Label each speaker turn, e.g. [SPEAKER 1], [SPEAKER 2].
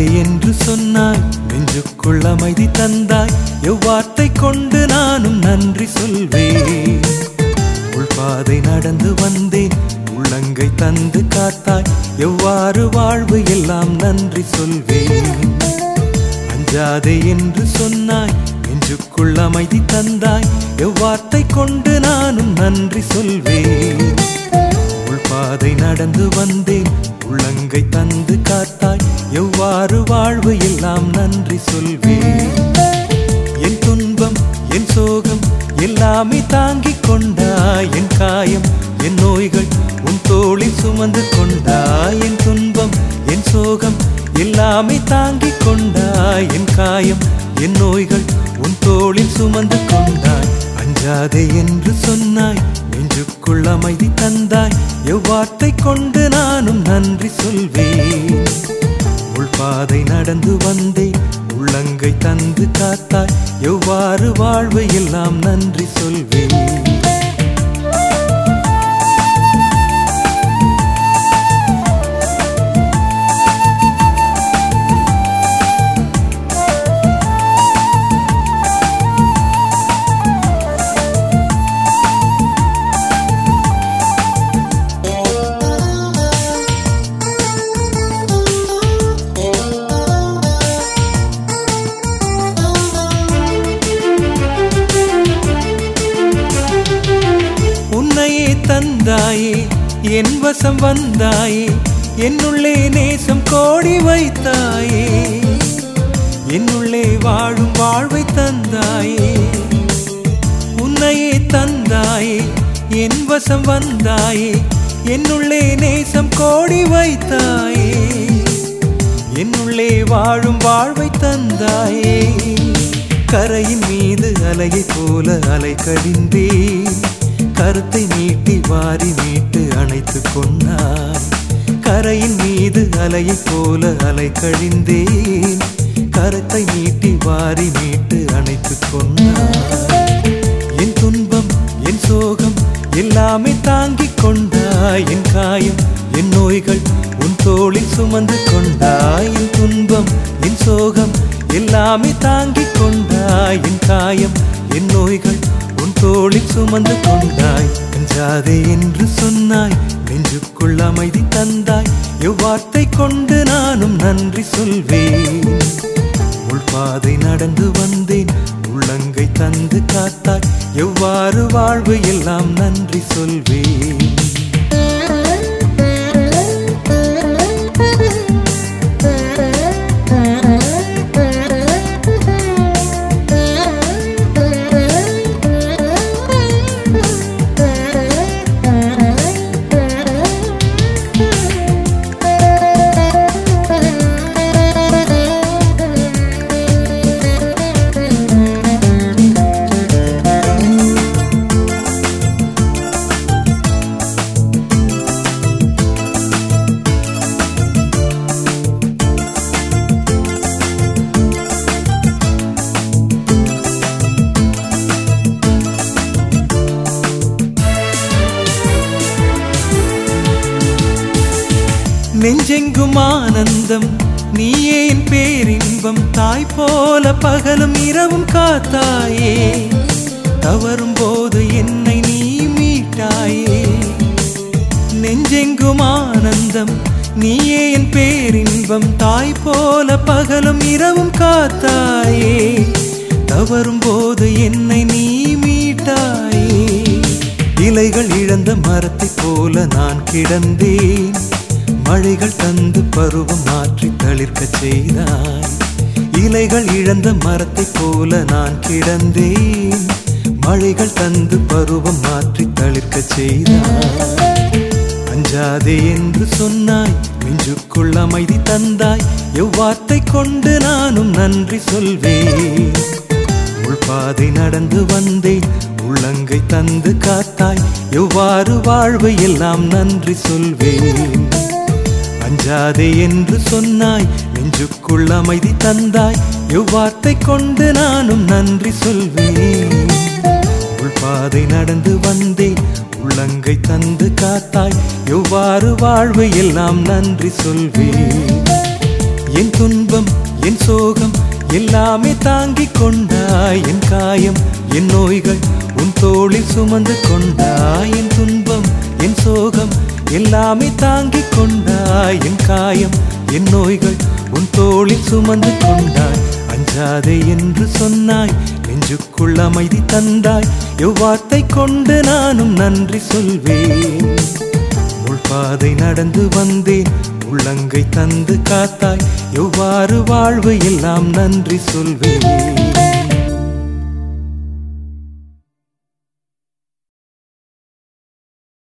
[SPEAKER 1] அஞ்சாதே என்று சொன்னாய் நெஞ்சுக்குள் அமைதி தந்தாய் எவ்வார்த்தை கொண்டு நானும் நன்றி சொல்வேன் உள்பாதை நடந்து வந்தேன் உள்ளங்கை தந்து காத்தாய் எவ்வாறு வாழ்வு எல்லாம் நன்றி சொல்வேன் அஞ்சாதே என்று சொன்னாய் நெஞ்சுக்குள் அமைதி தந்தாய் எவ்வார்த்தை கொண்டு நானும் நன்றி சொல்வேன் உள்பாதை நடந்து வந்தேன் உள்ளங்கை தந்து காத்தாய் எவ்வாறு வாழ்வு எல்லாம் நன்றி சொல்வேன் என் துன்பம் என் சோகம் எல்லாமே தாங்கிக் கொண்டாய் என் காயம் என் நோய்கள் உன் தோளில் சுமந்து கொண்டாய் என் துன்பம் என் சோகம் எல்லாமே தாங்கிக் கொண்டாய் என் காயம் என் நோய்கள் உன் தோளில் சுமந்து கொண்டாய் அஞ்சாதே என்று சொன்னாய் நெஞ்சுக்குள் அமைதி தந்தாய் எவ்வார்த்தை கொண்டு நானும் நன்றி சொல்வேன் உள்பாதை நடந்து வந்தேன் உள்ளங்கை தந்து காத்தாய் எவ்வாறு வாழ்வு எல்லாம் நன்றி சொல்வேன் உன்னையே தந்தாயே என் வசம் வந்தாயே என்னுள்ளே நேசம் கோடி வைத்தாயே என்னுள்ளே வாழும் வாழ்வை தந்தாயே உன்னையே தந்தாயே என் வசம் வந்தாயே என்னுள்ளே நேசம் கோடி வைத்தாயே என்னுள்ளே வாழும் வாழ்வை தந்தாயே கரையின் மீது அலையைப் போல அலை கடிந்தேன் கருத்தை நீட்டி வாரி மீட்டு அணைத்து கொண்டாய் கரையின் மீது அலையைப் போல அலை கழிந்தேன் கருத்தை நீட்டி வாரி மீட்டு அணைத்து கொண்டாய் என் துன்பம் என் சோகம் எல்லாமே தாங்கிக் கொண்டாய் என் காயம் என் நோய்கள் உன் தோளில் சுமந்து கொண்டாய் என் துன்பம் என் சோகம் எல்லாமே தாங்கிக் கொண்டாய் என் காயம் என் நோய்கள் உன் தோளில் சுமந்து கொண்டாய் அஞ்சாதே என்று சொன்னாய் நெஞ்சுக்குள் அமைதி தந்தாய் எவ்வார்த்தை கொண்டு நானும் நன்றி சொல்வேன் உள்பாதை நடந்து வந்தேன் உள்ளங்கை தந்து காத்தாய் எவ்வாறு வாழ்வு எல்லாம் நன்றி சொல்வேன் நெஞ்செங்கும் ஆனந்தம் நீயே என் பேரின்பம் தாய் போல பகலும் இரவும் காத்தாயே தவறும் போது என்னை நீ மீட்டாயே நெஞ்செங்கும் ஆனந்தம் நீயே என் பேரின்பம் தாய் போல பகலும் இரவும் காத்தாயே தவறும் போது என்னை நீ மீட்டாயே இலைகள் இழந்த மரத்தைப் போல நான் கிடந்தேன் மழைகள் தந்து பருவம் மாற்றி தளிர்க்கச் செய்தாய் இலைகள் இழந்த மரத்தைப் போல நான் கிடந்தேன் மழைகள் தந்து பருவம் மாற்றி தளிர்க்கச் செய்தாய் அஞ்சாதே என்று சொன்னாய் நெஞ்சுக்குள் அமைதி தந்தாய் எவ்வார்த்தை கொண்டு நானும் நன்றி சொல்வேன் உள்பாதை நடந்து வந்தேன் உள்ளங்கை தந்து காத்தாய் எவ்வாறு வாழ்வு எல்லாம் நன்றி சொல்வேன் அஞ்சாதே என்று சொன்னாய் நெஞ்சுக்குள் அமைதி தந்தாய் எவ்வார்த்தை கொண்டு நானும் நன்றி சொல்வேன் உள்பாதை நடந்து வந்தேன் உள்ளங்கை தந்து காத்தாய் எவ்வாறு வாழ்வு எல்லாம் நன்றி சொல்வேன் என் துன்பம் என் சோகம் எல்லாமே தாங்கிக் கொண்டாய் என் காயம் என் நோய்கள் உன் தோளில் சுமந்து கொண்டாய் என் துன்பம் என் சோகம் எல்லாமே தாங்கிக் கொண்டாய் என் காயம் என் நோய்கள் உன் தோளில் சுமந்து கொண்டாய் அஞ்சாதே என்று சொன்னாய் நெஞ்சுக்குள் அமைதி தந்தாய் எவ்வார்த்தை கொண்டு நானும் நன்றி சொல்வேன் முள்பாதை நடந்து வந்தேன் உள்ளங்கை தந்து காத்தாய் எவ்வாறு வாழ்வு எல்லாம் நன்றி சொல்வேன்